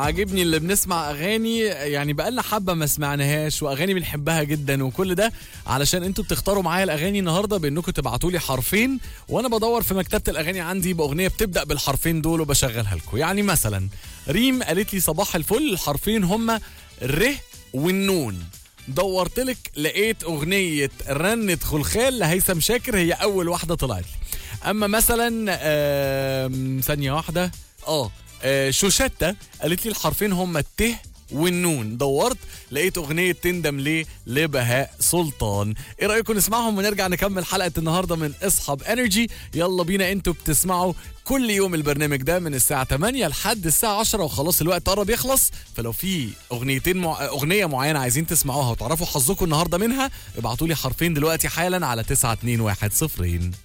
عاجبني اللي بنسمع اغاني يعني بقالنا حبه ما سمعناهاش واغاني بنحبها جدا وكل ده علشان انتوا بتختاروا معايا الاغاني النهارده بانكم تبعتوا لي حرفين وانا بدور في مكتبه الاغاني عندي باغنيه بتبدا بالحرفين دول وبشغلها لكم يعني مثلا ريم قالت لي صباح الفل الحرفين هما ر والنون دورت لك لقيت اغنيه رنة خلخال لهيثم شاكر هي اول واحده طلعت لي اما مثلا آم، ثانيه واحده اه آه، شوشتة قالت لي الحرفين هما الت والنون دورت لقيت اغنيه تندم ليه لبهاء سلطان ايه رايكم نسمعهم ونرجع نكمل حلقه النهارده من اصحاب انرجي يلا بينا انتوا بتسمعوا كل يوم البرنامج ده من الساعه 8 لحد الساعه 10 وخلاص الوقت قرب يخلص فلو في اغنيتين مع... اغنيه معينه عايزين تسمعوها وتعرفوا حظكم النهارده منها ابعتوا لي حرفين دلوقتي حالا على 921 صفرين